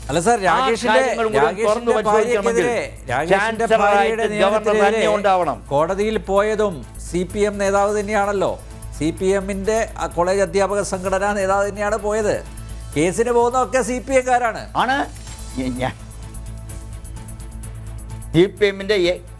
അല്ല സാർ രാകേഷിന്റെ കാര്യങ്ങൾ മുഴുവൻ തുറന്നു രാകേഷിന്റെ പരിശോധിക്കണമെങ്കിൽ ഭാര്യയ്ക്കെതിരെ രാകേഷിന്റെ ചാൻസലറായിട്ട് ഭാര്യയുടെ ഗവർണർ തന്നെ നിയമനത്തിനെതിരെ ഉണ്ടാവണം കോടതിയിൽ പോയതും സി പി എം നേതാവ് തന്നെയാണല്ലോ സി പി എമ്മിന്റെ കോളേജ് അധ്യാപക സംഘടനാ നേതാവ് തന്നെയാണ് പോയത് കേസിന് പോകുന്നതൊക്കെ സി പി എംകാരാണ് ആണ് ഞാൻ സി പി എമ്മിൻ്റെ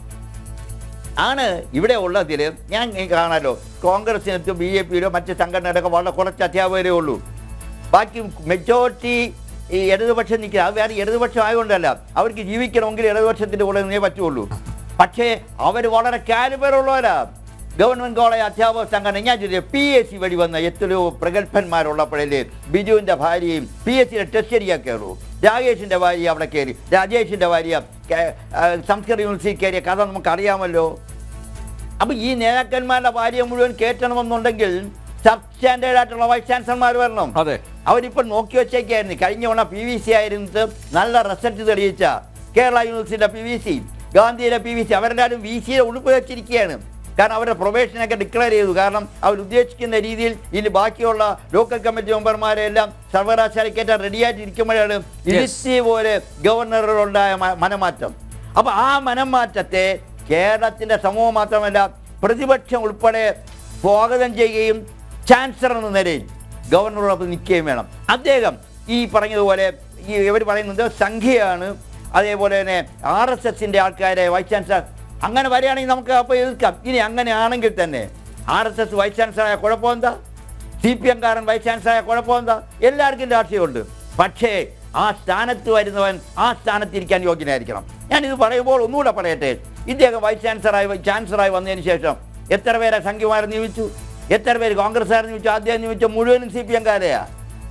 ആണ് ഇവിടെ ഉള്ളതിൽ ഞാൻ ഈ കാണാലോ കോൺഗ്രസിനകത്ത് ബി ജെ പിയിലോ മറ്റ് സംഘടനകളൊക്കെ വളരെ കുറച്ച് അധ്യാപകരേ ഉള്ളൂ ബാക്കി മെജോറിറ്റി ഈ ഇടതുപക്ഷം നിൽക്കുക അത് വേറെ ഇടതുപക്ഷം ആയതുകൊണ്ടല്ല അവർക്ക് ജീവിക്കണമെങ്കിൽ ഇടതുപക്ഷത്തിൻ്റെ കൂടെ നിന്നേ പറ്റുള്ളൂ പക്ഷേ അവർ വളരെ കാലിബറുള്ളവരാ ഗവൺമെന്റ് കോളേജ് അധ്യാപക സംഘടന ഞാൻ ചോദിച്ചു പി എസ് സി വഴി വന്ന എത്രയോ പ്രഗത്ഭന്മാരുള്ളപ്പോഴല്ലേ ബിജുവിൻ്റെ ഭാര്യയും പി എസ് സിയുടെ ടെസ്റ്റരിയാ കയറൂ രാകേഷിൻ്റെ ഭാര്യ അവിടെ കയറി രാജേഷിൻ്റെ ഭാര്യ കേ- ആ, സംസ്കൃത യൂണിവേഴ്സിറ്റി കയറിയ കഥ നമുക്കറിയാമല്ലോ അപ്പൊ ഈ നേതാക്കന്മാരുടെ ഭാര്യ മുഴുവൻ കയറ്റണമെന്നുണ്ടെങ്കിൽ സബ് സ്റ്റാൻഡേർഡ് ആയിട്ടുള്ള വൈസ് ചാൻസലർമാർ വരണം അതെ അവരിപ്പോൾ നോക്കി വെച്ചേക്കായിരുന്നു കഴിഞ്ഞ തവണ പി വി സി ആയിരുന്നിട്ട് നല്ല റിസൾട്ട് തെളിയിച്ച കേരള യൂണിവേഴ്സിറ്റിയുടെ പി വി സി ഗാന്ധിയുടെ പി വി സി അവരെല്ലാവരും വി സിയെ ഉടുപ്പ് വെച്ചിരിക്കുകയാണ് കാരണം അവരുടെ പ്രൊബേഷനൊക്കെ ഡിക്ലെയർ ചെയ്തു കാരണം അവർ ഉദ്ദേശിക്കുന്ന രീതിയിൽ ഇനി ബാക്കിയുള്ള ലോക്കൽ കമ്മിറ്റി മെമ്പർമാരെ എല്ലാം സർവകലാശാലയ്ക്കേറ്റ റെഡിയായിട്ട് ഇരിക്കുമ്പോഴാണ് ഇരുത്തി പോലെ ഗവർണറുണ്ടായ മ- മനമാറ്റം അപ്പോൾ ആ മനംമാറ്റത്തെ കേരളത്തിൻ്റെ സമൂഹം മാത്രമല്ല പ്രതിപക്ഷം ഉൾപ്പെടെ സ്വാഗതം ചെയ്യുകയും ചാൻസലർ എന്ന നിലയിൽ ഗവർണറോടൊപ്പം നിൽക്കുകയും വേണം അദ്ദേഹം ഈ പറഞ്ഞതുപോലെ ഈ ഇവർ പറയുന്നത് സംഖ്യയാണ് അതേപോലെ തന്നെ ആർ എസ് എസിൻ്റെ ആൾക്കാരെ വൈസ് ചാൻസലർ അങ്ങനെ വരികയാണെങ്കിൽ നമുക്ക് അപ്പോൾ എതിർക്കാം ഇനി അങ്ങനെ ആണെങ്കിൽ തന്നെ ആർ എസ് എസ് വൈസ് ചാൻസലറായ കുഴപ്പമെന്താ സി പി എംകാരൻ വൈസ് ചാൻസലറായ കുഴപ്പമെന്താ എല്ലാവർക്കും രാഷ്ട്രീയമുണ്ട് പക്ഷേ ആ സ്ഥാനത്ത് വരുന്നവൻ ആ സ്ഥാനത്തിരിക്കാൻ യോഗ്യനായിരിക്കണം ഞാനിത് പറയുമ്പോൾ ഒന്നുകൂടെ പറയട്ടെ ഇദ്ദേഹം വൈസ് ചാൻസലറായി ചാൻസലറായി വന്നതിന് ശേഷം എത്ര പേരെ സംഖ്യമാരെ നിയമിച്ചു എത്ര പേര് കോൺഗ്രസ്സുകാരെ നിയമിച്ചു അദ്ദേഹം നിയമിച്ച മുഴുവനും സി പി എംകാരെയാ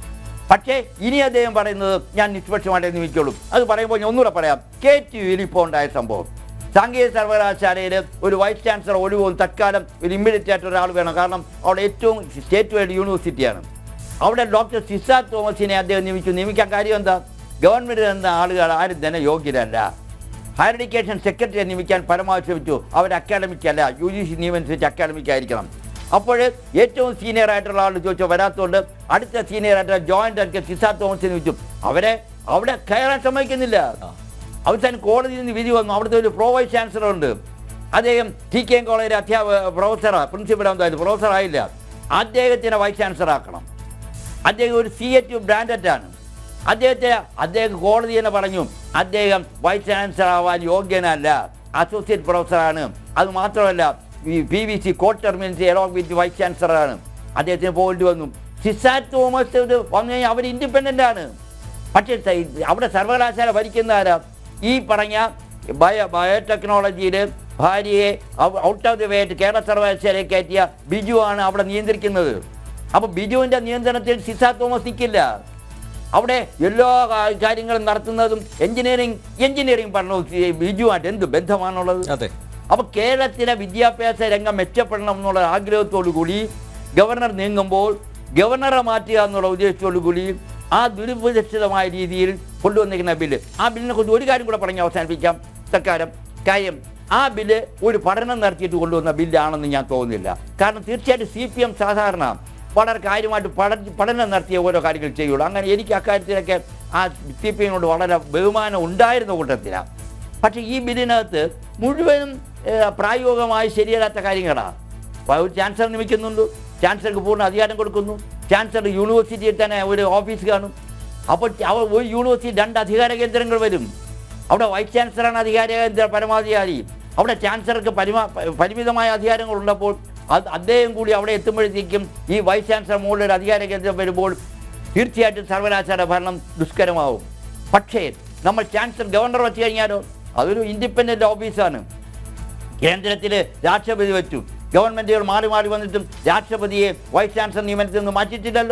പക്ഷേ ഇനി അദ്ദേഹം പറയുന്നത് ഞാൻ നിഷ്പക്ഷമായിട്ടേ നിയമിക്കുള്ളൂ അത് പറയുമ്പോൾ ഞാൻ ഒന്നുകൂടെ പറയാം കെ ടി യുയിൽ ഇപ്പോൾ ഉണ്ടായ സംഭവം സാങ്കേതിക സർവകലാശാലയിൽ ഒരു വൈസ് ചാൻസലർ ഒഴിവും തൽക്കാലം ഒരു ഇമ്മീഡിയറ്റ് ആയിട്ട് ഒരാൾ വേണം കാരണം അവിടെ ഏറ്റവും സ്റ്റേറ്റ് വൈഡ് യൂണിവേഴ്സിറ്റിയാണ് അവിടെ ഡോക്ടർ സിസാർ തോമസിനെ അദ്ദേഹം നിയമിച്ചു നിയമിക്കാൻ കാര്യം എന്താ ഗവൺമെൻറ് എന്ന ആളുകൾ ആരും തന്നെ യോഗ്യരല്ല ഹയർ എഡ്യൂക്കേഷൻ സെക്രട്ടറിയെ നിയമിക്കാൻ പരമാവധി ശ്രമിച്ചു അവർ അക്കാഡമിക് അല്ല യു ജി സി നിയമനുസരിച്ച് അക്കാഡമിക് ആയിരിക്കണം അപ്പോൾ ഏറ്റവും സീനിയർ ആയിട്ടുള്ള ആൾ ചോദിച്ചോ വരാത്തതുകൊണ്ട് അടുത്ത സീനിയർ ആയിട്ടുള്ള ജോയിന്റ് ആയിട്ട് സിസാർ തോമസിനെ നിയമിച്ചു അവരെ അവിടെ കയറാൻ സമ്മതിക്കുന്നില്ല അവസാനം കോടതിയിൽ നിന്ന് വിധി വന്നു അവിടുത്തെ ഒരു പ്രോ വൈസ് ചാൻസലർ ഉണ്ട് അദ്ദേഹം ടി കെ എം കോളേജിലെ അധ്യാപക പ്രൊഫസറാണ് പ്രിൻസിപ്പൽ എന്തായാലും പ്രൊഫസർ ആയില്ല അദ്ദേഹത്തിനെ വൈസ് ചാൻസലർ ആക്കണം അദ്ദേഹം ഒരു സി എച്ച് ബ്രാൻഡഡ് ആണ് അദ്ദേഹത്തെ അദ്ദേഹം കോടതി തന്നെ പറഞ്ഞു അദ്ദേഹം വൈസ് ചാൻസലർ ആവാൻ യോഗ്യനല്ല അസോസിയേറ്റ് പ്രൊഫസറാണ് അത് മാത്രമല്ല ഈ പി വി സി കോട്ട് ടെർമിനൻസി എലോങ് വിത്ത് വൈസ് ചാൻസലറാണ് അദ്ദേഹത്തിന് പോകേണ്ടി വന്നു സിസാർ തോമസ് ഇത് വന്നു കഴിഞ്ഞാൽ അവർ ഇൻഡിപെൻഡൻ്റ് ആണ് പക്ഷേ സ- അവിടെ സർവകലാശാല ഭരിക്കുന്ന ആരാ ഈ പറഞ്ഞ ബയോ ബയോടെക്നോളജിയിൽ ഭാര്യയെ ഔട്ട് ഓഫ് ദി വേ ആയിട്ട് കേരള സർവകലാശാലയെ കയറ്റിയ ബിജു ആണ് അവിടെ നിയന്ത്രിക്കുന്നത് അപ്പോൾ ബിജുവിൻ്റെ നിയന്ത്രണത്തിൽ സിസാർ തോമസ് നിൽക്കില്ല അവിടെ എല്ലാ കാ- കാര്യങ്ങളും നടത്തുന്നതും എഞ്ചിനീയറിംഗ് എഞ്ചിനീയറിംഗ് പഠനവും ഈ ബിജുവായിട്ട് എന്ത് ബന്ധമാണുള്ളത് അതെ അപ്പോൾ കേരളത്തിലെ വിദ്യാഭ്യാസ രംഗം മെച്ചപ്പെടണം എന്നുള്ള ആഗ്രഹത്തോടു കൂടി ഗവർണർ നീങ്ങുമ്പോൾ ഗവർണറെ മാറ്റുക എന്നുള്ള ഉദ്ദേശത്തോടു കൂടി ആ ദുരുപരിക്ഷിതമായ രീതിയിൽ കൊണ്ടുവന്നിരിക്കുന്ന ബില്ല് ആ ബില്ലിനെ കുറിച്ച് ഒരു കാര്യം കൂടെ പറഞ്ഞ് അവസാനിപ്പിക്കാം തൽക്കാലം കാര്യം ആ ബില്ല് ഒരു പഠനം നടത്തിയിട്ട് കൊണ്ടുവന്ന ബില്ലാണെന്ന് ഞാൻ തോന്നുന്നില്ല കാരണം തീർച്ചയായിട്ടും സി പി എം സാധാരണ വളരെ കാര്യമായിട്ട് പഠ പഠനം നടത്തിയ ഓരോ കാര്യങ്ങൾ ചെയ്യുള്ളൂ അങ്ങനെ എനിക്ക് അക്കാര്യത്തിലൊക്കെ ആ സി പി എമ്മിനോട് വളരെ ബഹുമാനം ഉണ്ടായിരുന്ന കൂട്ടത്തിലാണ് പക്ഷേ ഈ ബില്ലിനകത്ത് മുഴുവനും ഏഹ്, പ്രായോഗികമായി ശരിയല്ലാത്ത കാര്യങ്ങളാണ് അപ്പോൾ ഒരു ചാൻസലർ നിയമിക്കുന്നുണ്ട് ചാൻസലർക്ക് പൂർണ്ണ അധികാരം കൊടുക്കുന്നു ചാൻസലർ യൂണിവേഴ്സിറ്റിയിൽ തന്നെ ഒരു ഓഫീസ് കാണും അപ്പോൾ അവ ഒരു യൂണിവേഴ്സിറ്റി രണ്ട് അധികാര കേന്ദ്രങ്ങൾ വരും അവിടെ വൈസ് ചാൻസലറാണ് അധികാര കേന്ദ്ര പരമാധികാരി അവിടെ ചാൻസലർക്ക് പരിമ പരിമിതമായ അധികാരങ്ങൾ ഉള്ളപ്പോൾ അത് അദ്ദേഹം കൂടി അവിടെ എത്തുമ്പോഴത്തേക്കും ഈ വൈസ് ചാൻസലർ മുകളിൽ ഒരു അധികാര കേന്ദ്രം വരുമ്പോൾ തീർച്ചയായിട്ടും സർവകലാശാല ഭരണം ദുഷ്കരമാവും പക്ഷേ നമ്മൾ ചാൻസലർ ഗവർണർ വെച്ച് കഴിഞ്ഞാലോ അതൊരു ഇൻഡിപെൻഡൻ്റ് ഓഫീസാണ് കേന്ദ്രത്തിൽ രാഷ്ട്രപതി വെച്ചു ഗവൺമെൻറ്റുകൾ മാറി മാറി വന്നിട്ടും രാഷ്ട്രപതിയെ വൈസ് ചാൻസലർ നിയമനത്തിൽ നിന്ന് മാറ്റിയിട്ടില്ലല്ലോ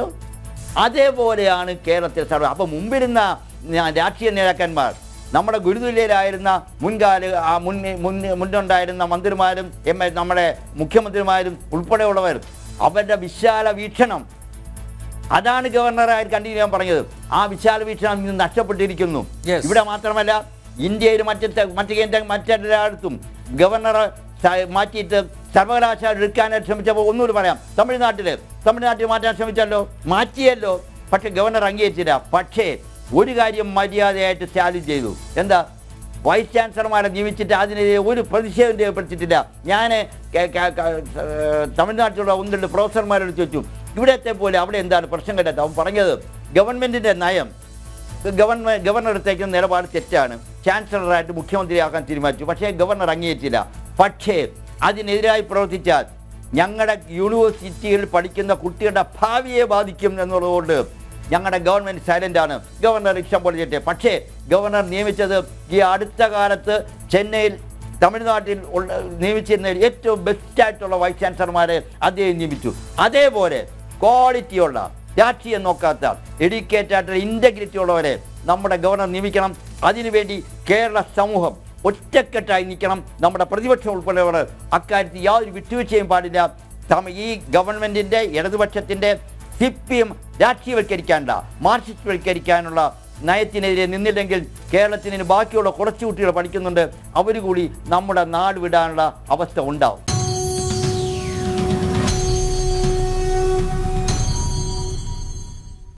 അതേപോലെയാണ് കേരളത്തിൽ സർവ അപ്പോൾ മുമ്പിരുന്ന ഞാ- രാഷ്ട്രീയ നേതാക്കന്മാർ നമ്മുടെ ഗുരുതുല്യരായിരുന്ന മുൻകാല ആ മുൻ മുൻ മുന്നുണ്ടായിരുന്ന മന്ത്രിമാരും എം എൽ നമ്മുടെ മുഖ്യമന്ത്രിമാരും ഉൾപ്പെടെയുള്ളവർ അവരുടെ വിശാല വീക്ഷണം അതാണ് ഗവർണറായി കണ്ടിന്യൂ ചെയ്യാൻ പറഞ്ഞത് ആ വിശാല വീക്ഷണം ഇന്ന് നഷ്ടപ്പെട്ടിരിക്കുന്നു Yes. ഇവിടെ മാത്രമല്ല ഇന്ത്യയിൽ മറ്റ് ത- മറ്റ് കേന്ദ്ര മറ്റെല്ലായിടത്തും ഗവർണറെ സ- മാറ്റിയിട്ട് സർവകലാശാല എടുക്കാനായിട്ട് ശ്രമിച്ചപ്പോൾ ഒന്നുകൂടി പറയാം തമിഴ്നാട്ടിൽ തമിഴ്നാട്ടിൽ മാറ്റാൻ ശ്രമിച്ചല്ലോ മാറ്റിയല്ലോ പക്ഷേ ഗവർണർ അംഗീകരിച്ചില്ല പക്ഷേ ഒരു കാര്യം മര്യാദയായിട്ട് സ്റ്റാലിൻ ചെയ്തു എന്താ വൈസ് ചാൻസലർമാരെ നിയമിച്ചിട്ട് അതിനെതിരെ ഒരു പ്രതിഷേധം രേഖപ്പെടുത്തിയിട്ടില്ല ഞാൻ തമിഴ്നാട്ടിലുള്ള ഒന്ന് രണ്ട് പ്രൊഫസർമാരോട് ചോദിച്ചു ഇവിടത്തെ പോലെ അവിടെ എന്താണ് പ്രശ്നം കേട്ടത് അവൻ പറഞ്ഞത് ഗവൺമെൻറ്റിൻ്റെ നയം ഗവൺമെൻറ് ഗവർണർ എടുത്തേക്കുന്ന നിലപാട് തെറ്റാണ് ചാൻസലറായിട്ട് മുഖ്യമന്ത്രിയാക്കാൻ തീരുമാനിച്ചു പക്ഷേ ഗവർണർ അംഗീകരിച്ചില്ല പക്ഷേ അതിനെതിരായി പ്രവർത്തിച്ചാൽ ഞങ്ങളുടെ യൂണിവേഴ്സിറ്റികളിൽ പഠിക്കുന്ന കുട്ടികളുടെ ഭാവിയെ ബാധിക്കും എന്നുള്ളതുകൊണ്ട് ഞങ്ങളുടെ ഗവൺമെൻറ് സൈലൻ്റ് ആണ് ഗവർണർ ഇഷ്ടം പോലെ ചെയ്യട്ടെ പക്ഷേ ഗവർണർ നിയമിച്ചത് ഈ അടുത്ത കാലത്ത് ചെന്നൈയിൽ തമിഴ്നാട്ടിൽ ഉള്ള നിയമിച്ചിരുന്ന ഏറ്റവും ബെസ്റ്റായിട്ടുള്ള വൈസ് ചാൻസലർമാരെ അദ്ദേഹം നിയമിച്ചു അതേപോലെ ക്വാളിറ്റിയുള്ള രാഷ്ട്രീയം നോക്കാത്ത എഡ്യൂക്കേറ്റഡ് ആയിട്ടുള്ള ഇൻറ്റഗ്രിറ്റി ഉള്ളവരെ നമ്മുടെ ഗവർണർ നിയമിക്കണം അതിനുവേണ്ടി കേരള സമൂഹം ഒറ്റക്കെട്ടായി നിൽക്കണം നമ്മുടെ പ്രതിപക്ഷം ഉൾപ്പെടെയുള്ളവർ അക്കാര്യത്തിൽ യാതൊരു വിട്ടുവീഴ്ചയും പാടില്ല തമ ഈ ഗവൺമെൻറ്റിൻ്റെ ഇടതുപക്ഷത്തിൻ്റെ സി പി എം രാഷ്ട്രീയവൽക്കരിക്കാനുള്ള മാർക്സിസ്റ്റ്വൽക്കരിക്കാനുള്ള നയത്തിനെതിരെ നിന്നില്ലെങ്കിൽ കേരളത്തിന് ഇനി ബാക്കിയുള്ള കുറച്ച് കുട്ടികൾ പഠിക്കുന്നുണ്ട് അവർ കൂടി നമ്മുടെ നാട് വിടാനുള്ള അവസ്ഥ ഉണ്ടാവും